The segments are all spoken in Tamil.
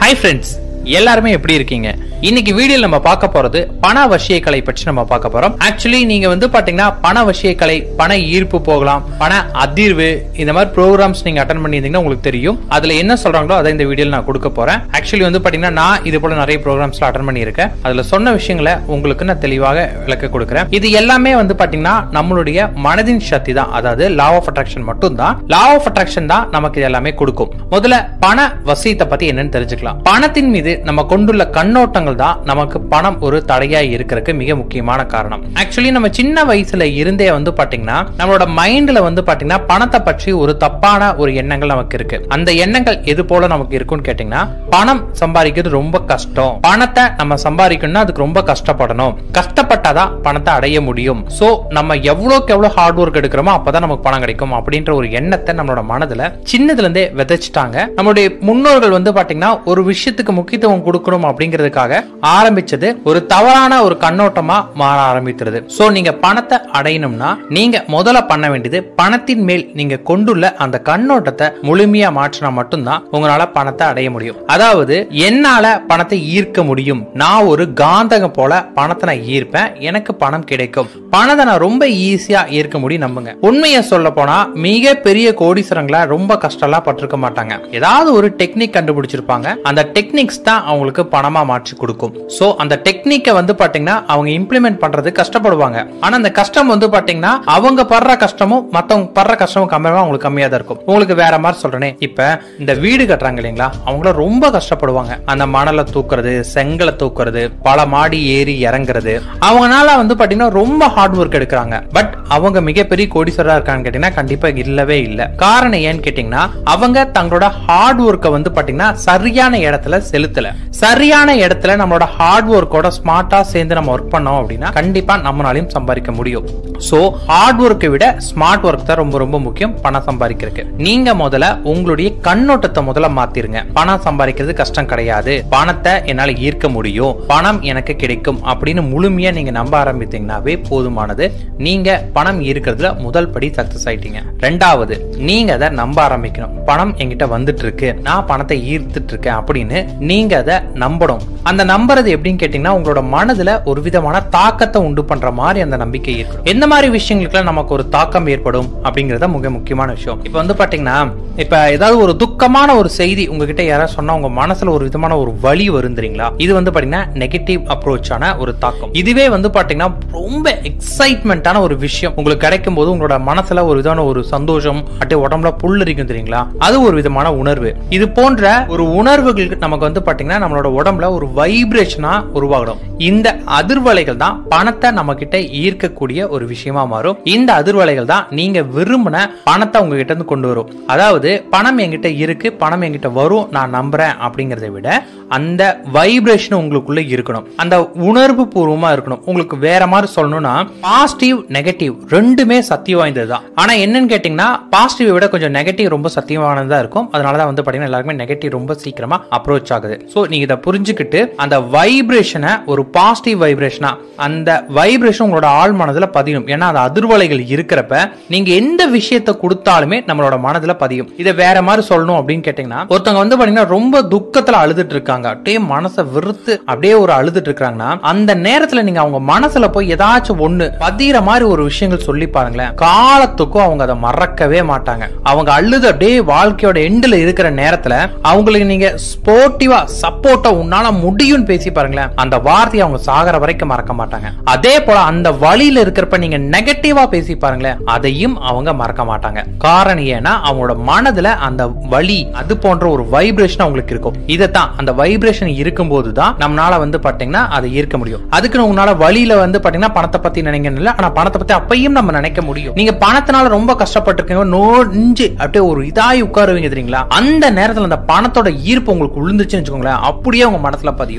ஹாய் ஃப்ரெண்ட்ஸ் எல்லாருமே எப்படி இருக்கீங்க இன்னைக்கு வீடியோல நம்ம பார்க்க போறது பண வசிய கலை பற்றி நம்ம பார்க்க போறோம் ஆக்சுவலி நீங்க வந்து பாத்தீங்கன்னா பண வசிய கலை பண ஈர்ப்பு போகலாம் பண அதிர்வு இந்த மாதிரி ப்ரோக்ராம்ஸ் நீங்க அட்டன் பண்ணியிருந்தீங்கன்னா உங்களுக்கு தெரியும் அதுல என்ன சொல்றாங்களோ அதை இந்த வீடியோல நான் கொடுக்க போறேன் ஆக்சுவலி வந்து பாத்தீங்கன்னா நான் இது போல நிறைய ப்ரோக்ராம்ஸ்ல அட்டன் பண்ணியிருக்கேன் அதுல சொன்ன விஷயங்களை உங்களுக்கு நான் தெளிவாக விளக்க கொடுக்குறேன் இது எல்லாமே வந்து பாத்தீங்கன்னா நம்மளுடைய மனதின் சக்தி தான் அதாவது லா ஆஃப் அட்ராக்ஷன் மட்டும் தான் லா ஆஃப் அட்ராக்ஷன் தான் நமக்கு இது எல்லாமே கொடுக்கும் முதல்ல பண வசியத்தை பத்தி என்னன்னு தெரிஞ்சுக்கலாம் பணத்தின் மீது நம்ம கொண்டுள்ள கண்ணோட்டங்கள் தான் நமக்கு பணம் ஒரு தடையா இருக்கிறதுக்கு மிக முக்கியமான காரணம் ஆக்சுவலி நம்ம சின்ன வயசுல இருந்தே வந்து பாத்தீங்கன்னா நம்மளோட மைண்ட்ல வந்து பாத்தீங்கன்னா பணத்தை பற்றி ஒரு தப்பான ஒரு எண்ணங்கள் நமக்கு இருக்கு அந்த எண்ணங்கள் எது போல நமக்கு இருக்கும்னு கேட்டீங்கன்னா பணம் சம்பாதிக்கிறது ரொம்ப கஷ்டம் பணத்தை நம்ம சம்பாதிக்கணும்னா அதுக்கு ரொம்ப கஷ்டப்படணும் கஷ்டப்பட்டாதான் பணத்தை அடைய முடியும் சோ நம்ம எவ்வளவுக்கு எவ்வளவு ஹார்ட் ஒர்க் எடுக்கிறோமோ அப்பதான் நமக்கு பணம் கிடைக்கும் அப்படின்ற ஒரு எண்ணத்தை நம்மளோட மனதுல சின்னதுல இருந்தே விதைச்சிட்டாங்க நம்மளுடைய முன்னோர்கள் வந்து பாத்தீங்கன்னா ஒரு விஷயத்துக்கு முக்கியத்துவம் கொடுக்கணும் அப்படிங்கிறதுக்காக ஆரம்பிச்சது ஒரு தவறான ஒரு கண்ணோட்டமா மாற ஆரம்பிக்கிறது சோ நீங்க பணத்தை அடையணும்னா நீங்க முதல்ல பண்ண வேண்டியது பணத்தின் மேல் நீங்க கொண்டுள்ள அந்த கண்ணோட்டத்தை முழுமையா மாற்றினா மட்டும்தான் உங்களால பணத்தை அடைய முடியும் அதாவது என்னால பணத்தை ஈர்க்க முடியும் நான் ஒரு காந்தகம் போல பணத்தை நான் ஈர்ப்பேன் எனக்கு பணம் கிடைக்கும் பணத்தை நான் ரொம்ப ஈஸியா ஈர்க்க முடியும் நம்புங்க உண்மையை சொல்ல போனா மிக பெரிய கோடீஸ்வரங்களை ரொம்ப கஷ்டம்லாம் பட்டிருக்க மாட்டாங்க ஏதாவது ஒரு டெக்னிக் கண்டுபிடிச்சிருப்பாங்க அந்த டெக்னிக்ஸ் தான் அவங்களுக்கு பணமா மாற்றி கொடுக்கும் சோ அந்த டெக்னிக்கை வந்து பாத்தீங்கன்னா அவங்க இம்ப்ளிமெண்ட் பண்றது கஷ்டப்படுவாங்க ஆனா அந்த கஷ்டம் வந்து பாத்தீங்கன்னா அவங்க படுற கஷ்டமும் மத்தவங்க படுற கஷ்டமும் கம்மியா அவங்களுக்கு கம்மியா தான் இருக்கும் உங்களுக்கு வேற மாதிரி சொல்றேனே இப்ப இந்த வீடு கட்டுறாங்க இல்லைங்களா அவங்கள ரொம்ப கஷ்டப்படுவாங்க அந்த மணலை தூக்குறது செங்கலை தூக்குறது பல மாடி ஏறி இறங்குறது அவங்கனால வந்து பாத்தீங்கன்னா ரொம்ப ஹார்ட் ஒர்க் எடுக்கிறாங்க பட் அவங்க மிகப்பெரிய கோடீஸ்வரா இருக்கான்னு கேட்டீங்கன்னா கண்டிப்பா இல்லவே இல்ல காரணம் ஏன்னு கேட்டீங்கன்னா அவங்க தங்களோட ஹார்ட் ஒர்க்கை வந்து பாத்தீங்கன்னா சரியான இடத்துல செலுத்தல சரியான இடத்துல நம்மளோட ஹார்ட் ஒர்க்கோட ஸ்மார்ட்டா சேர்ந்து நம்ம ஒர்க் பண்ணோம் அப்படின்னா கண்டிப்பா நம்மளாலையும் சம்பாதிக்க முடியும் சோ ஹார்ட் ஒர்க்கை விட ஸ்மார்ட் ஒர்க் தான் ரொம்ப ரொம்ப முக்கியம் பணம் சம்பாதிக்கிறதுக்கு நீங்க முதல்ல உங்களுடைய கண்ணோட்டத்தை முதல்ல மாத்திருங்க பணம் சம்பாதிக்கிறது கஷ்டம் கிடையாது பணத்தை என்னால ஈர்க்க முடியும் பணம் எனக்கு கிடைக்கும் அப்படின்னு முழுமையா நீங்க நம்ப ஆரம்பித்தீங்கன்னாவே போதுமானது நீங்க பணம் ஈர்க்கிறதுல முதல் படி சக்சஸ் ஆயிட்டீங்க ரெண்டாவது நீங்க அதை நம்ப ஆரம்பிக்கணும் பணம் என்கிட்ட வந்துட்டு இருக்கு நான் பணத்தை ஈர்த்துட்டு இருக்கேன் அப்படின்னு நீங்க அதை நம்பணும் அந்த நம்புறது எப்படின்னு கேட்டீங்கன்னா உங்களோட மனதுல ஒரு விதமான தாக்கத்தை உண்டு பண்ற மாதிரி அந்த நம்பிக்கை இருக்கணும் எந்த மாதிரி விஷயங்களுக்குலாம் நமக்கு ஒரு தாக்கம் ஏற்படும் அப்படிங்கறத மிக முக்கியமான விஷயம் இப்ப வந்து பாத்தீங்கன்னா இப்ப ஏதாவது ஒரு துக்கமான ஒரு செய்தி உங்ககிட்ட யாராவது சொன்னா உங்க மனசுல ஒரு விதமான ஒரு வலி வரும் தெரியுங்களா இது வந்து பாத்தீங்கன்னா நெகட்டிவ் அப்ரோச்சான ஒரு தாக்கம் இதுவே வந்து பாத்தீங்கன்னா ரொம்ப எக்ஸைட்மெண்டான ஒரு விஷயம் உங்களுக்கு கிடைக்கும் போது உங்களோட மனசுல ஒரு விதமான ஒரு சந்தோஷம் அப்படியே உடம்புல புல்லரிக்கும் தெரியுங்களா அது ஒரு விதமான உணர்வு இது போன்ற ஒரு உணர்வுகளுக்கு நமக்கு வந்து பாத்தீங்கன்னா நம்மளோட உடம்புல ஒரு வைப்ரேஷனா உருவாகணும் இந்த அதிர்வலைகள் தான் பணத்தை நம்ம கிட்ட ஈர்க்கக்கூடிய ஒரு விஷயமா மாறும் இந்த அதிர்வலைகள் தான் நீங்க விரும்பின பணத்தை உங்ககிட்ட இருந்து கொண்டு வரும் அதாவது பணம் என்கிட்ட இருக்கு பணம் என்கிட்ட வரும் நான் நம்புறேன் அப்படிங்கறத விட அந்த வைப்ரேஷன் உங்களுக்குள்ள இருக்கணும் அந்த உணர்வு பூர்வமா இருக்கணும் உங்களுக்கு வேற மாதிரி சொல்லணும்னா பாசிட்டிவ் நெகட்டிவ் ரெண்டுமே சத்தியம் வாய்ந்தது தான் ஆனா என்னன்னு கேட்டீங்கன்னா பாசிட்டிவ் விட கொஞ்சம் நெகட்டிவ் ரொம்ப சத்தியமானதா இருக்கும் அதனாலதான் வந்து பாத்தீங்கன்னா எல்லாருக்குமே நெகட்டிவ் ரொம்ப சீக்கிரமா அப்ரோச் ஆகுது சோ நீங்க இதை புரிஞ்சுக்கிட்டு அந்த வைப்ரேஷனை ஒரு பாசிட்டிவ் வைப்ரேஷனா அந்த வைப்ரேஷன் உங்களோட ஆள் மனதுல பதியும் ஏன்னா அந்த அதிர்வலைகள் இருக்கிறப்ப நீங்க எந்த விஷயத்தை கொடுத்தாலுமே நம்மளோட மனதுல பதியும் இதை வேற மாதிரி சொல்லணும் அப்படின்னு கேட்டீங்கன்னா ஒருத்தவங்க வந்து பாத்தீங்கன்னா ரொம்ப துக்கத்துல அழுதுட்டு இருக்காங்க அப்படியே மனசை வெறுத்து அப்படியே ஒரு அழுதுட்டு இருக்காங்கன்னா அந்த நேரத்துல நீங்க அவங்க மனசுல போய் ஏதாச்சும் ஒண்ணு பதிகிற மாதிரி ஒரு விஷயங்கள் சொல்லி பாருங்களேன் காலத்துக்கும் அவங்க அதை மறக்கவே மாட்டாங்க அவங்க அழுது அப்படியே வாழ்க்கையோட எண்டுல இருக்கிற நேரத்துல அவங்களுக்கு நீங்க ஸ்போர்ட்டிவா சப்போர்ட்டா உன்னால முடியும்னு பேசி பாருங்களேன் அந்த வார்த்தையை அவங்க சாகர வரைக்கும் மறக்க மாட்டாங்க அதே போல அந்த வழியில இருக்கிறப்ப நீங்க நெகட்டிவா பேசி பாருங்களேன் அதையும் அவங்க மறக்க மாட்டாங்க காரணம் ஏன்னா அவங்களோட மனதுல அந்த வலி அது போன்ற ஒரு வைப்ரேஷன் அவங்களுக்கு இருக்கும் இதைத்தான் அந்த வைப்ரேஷன் இருக்கும்போது தான் நம்மளால வந்து பாத்தீங்கன்னா அதை ஈர்க்க முடியும் அதுக்கு உங்களால வழியில வந்து பாத்தீங்கன்னா பணத்தை பத்தி நினைக்கணும் இல்ல ஆனா பணத்தை பத்தி அப்பையும் நம்ம நினைக்க முடியும் நீங்க பணத்தினால ரொம்ப கஷ்டப்பட்டிருக்கீங்க நோஞ்சு அப்படியே ஒரு இதாய் உட்காருவீங்க தெரியுங்களா அந்த நேரத்துல அந்த பணத்தோட ஈர்ப்பு உங்களுக்கு விழுந்துச்சுன்னு வச்சுக்கோங்களேன் அப்படியே உங்க மனசுல பதியும்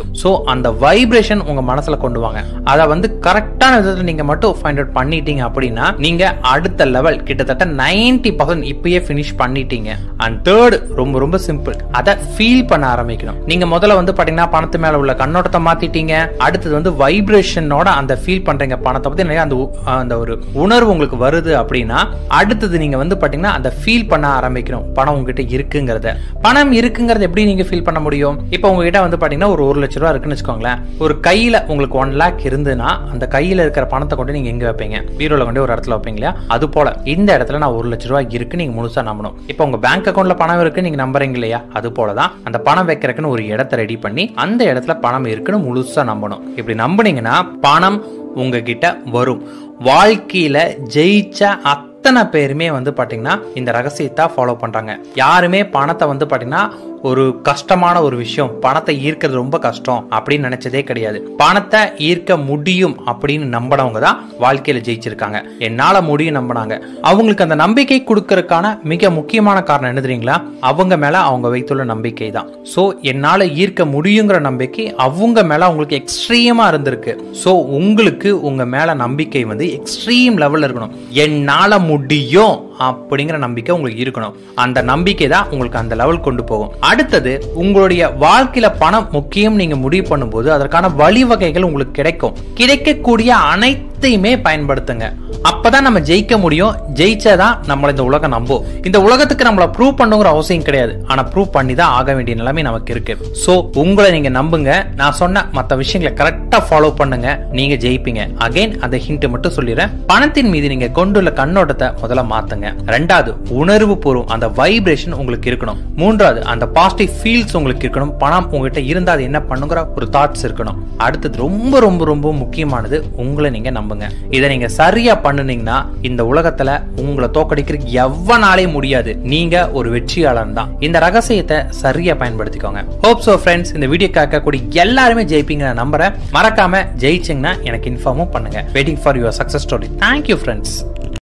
சோ அந்த வைப்ரேஷன் உங்க மனசுல கொண்டு வாங்க அதை வந்து கரெக்டான விதத்துல நீங்க மட்டும் ஃபைண்ட் அவுட் பண்ணிட்டீங்க அப்படின்னா நீங்க அடுத்த லெவல் கிட்டத்தட்ட நைன்டி பர்சன்ட் இப்பயே ஃபினிஷ் பண்ணிட்டீங்க அண்ட் தேர்ட் ரொம்ப ரொம்ப சிம்பிள் அதை ஃபீல் பண்ண ஆரம்பிக்கணும் நீங்க முதல்ல வந்து பாத்தீங்கன்னா பணத்து மேல உள்ள கண்ணோட்டத்தை மாத்திட்டீங்க அடுத்தது வந்து வைப்ரேஷனோட அந்த ஃபீல் பண்றீங்க பணத்தை பத்தி நிறைய அந்த உ- அந்த ஒரு உணர்வு உங்களுக்கு வருது அப்படின்னா அடுத்தது நீங்க வந்து பாத்தீங்கன்னா அந்த ஃபீல் பண்ண ஆரம்பிக்கணும் பணம் உங்ககிட்ட இருக்குங்கிறத பணம் இருக்குங்கிறத எப்படி நீங்க ஃபீல் பண்ண முடியும் இப்போ உங்ககிட்ட வந்து பாத்தீங்கன்னா ஒரு ஒரு லட்ச ரூபா இருக்குன்னு வச்சுக்கோங்களேன் ஒரு கையில உங்களுக்கு ஒன் லேக் இருந்துன்னா அந்த கையில இருக்கிற பணத்தை கொண்டு நீங்க எங்க வைப்பீங்க பீரோல கொண்டு ஒரு இடத்துல வைப்பீங்க இல்லையா அது போல இந்த இடத்துல நான் ஒரு லட்ச ரூபாய் இருக்கு நீங்க முழுசா நம்பணும் இப்போ உங்க பேங்க் அக்கௌண்ட்ல பணம் இருக்கு நீங்க நம்புறீங்க இல்லையா அது போலதான் அந்த பணம் வைக்கிறதுக்குன்னு ஒரு இடத்த ரெடி பண்ணி அந்த இடத்துல பணம் இருக்குன்னு முழுசா நம்பணும் இப்படி நம்புனீங்கன்னா பணம் உங்ககிட்ட வரும் வாழ்க்கையில ஜெயிச்ச அத்தனை பேருமே வந்து பாத்தீங்கன்னா இந்த ரகசியத்தை ஃபாலோ பண்றாங்க யாருமே பணத்தை வந்து பாத்தீங்கன்னா ஒரு கஷ்டமான ஒரு விஷயம் பணத்தை ஈர்க்கிறது ரொம்ப கஷ்டம் அப்படின்னு நினைச்சதே கிடையாது பணத்தை ஈர்க்க முடியும் அப்படின்னு நம்பினவங்க தான் வாழ்க்கையில ஜெயிச்சிருக்காங்க என்னால முடியும் நம்பினாங்க அவங்களுக்கு அந்த நம்பிக்கை கொடுக்கறதுக்கான மிக முக்கியமான காரணம் என்ன தெரியுங்களா அவங்க மேல அவங்க வைத்துள்ள நம்பிக்கை தான் சோ என்னால ஈர்க்க முடியுங்கிற நம்பிக்கை அவங்க மேல அவங்களுக்கு எக்ஸ்ட்ரீமா இருந்திருக்கு சோ உங்களுக்கு உங்க மேல நம்பிக்கை வந்து எக்ஸ்ட்ரீம் லெவல்ல இருக்கணும் என்னால முடியும் அப்படிங்கிற நம்பிக்கை உங்களுக்கு இருக்கணும் அந்த நம்பிக்கை தான் உங்களுக்கு அந்த லெவல் கொண்டு போகும் அடுத்தது உங்களுடைய வாழ்க்கையில பணம் முக்கியம் நீங்க முடிவு பண்ணும்போது அதற்கான வழிவகைகள் உங்களுக்கு கிடைக்கும் கிடைக்கக்கூடிய அனைத்தையுமே பயன்படுத்துங்க அப்பதான் நம்ம ஜெயிக்க முடியும் ஜெயிச்சாதான் நம்மள இந்த உலகம் நம்பும் இந்த உலகத்துக்கு நம்மள ப்ரூவ் பண்ணுங்கிற அவசியம் கிடையாது ஆனா ப்ரூவ் பண்ணி தான் ஆக வேண்டிய நிலைமை நமக்கு இருக்கு சோ உங்களை நீங்க நம்புங்க நான் சொன்ன மத்த விஷயங்களை கரெக்டா ஃபாலோ பண்ணுங்க நீங்க ஜெயிப்பீங்க அகைன் அந்த ஹிண்ட் மட்டும் சொல்லிடுறேன் பணத்தின் மீது நீங்க கொண்டுள்ள கண்ணோட்டத்தை முதல்ல மாத்துங்க ரெண்டாவது உணர்வு பூர்வம் அந்த வைப்ரேஷன் உங்களுக்கு இருக்கணும் மூன்றாவது அந்த பாசிட்டிவ் ஃபீல்ஸ் உங்களுக்கு இருக்கணும் பணம் உங்ககிட்ட இருந்தா அது என்ன பண்ணுங்கிற ஒரு தாட்ஸ் இருக்கணும் அடுத்தது ரொம்ப ரொம்ப ரொம்ப முக்கியமானது உங்களை நீங்க நம்புங்க இதை நீங்க சரியா பண்ணுனீங்கன்னா இந்த உலகத்துல உங்களை தோக்கடிக்கிறதுக்கு எவ்வளவு முடியாது நீங்க ஒரு வெற்றியாளர் தான் இந்த ரகசியத்தை சரியா பயன்படுத்திக்கோங்க ஹோப் சோ ஃப்ரெண்ட்ஸ் இந்த வீடியோ கேட்கக்கூடிய எல்லாருமே ஜெயிப்பீங்க நான் நம்புறேன் மறக்காம ஜெயிச்சிங்கன்னா எனக்கு இன்ஃபார்மும் பண்ணுங்க waiting for your success story thank you friends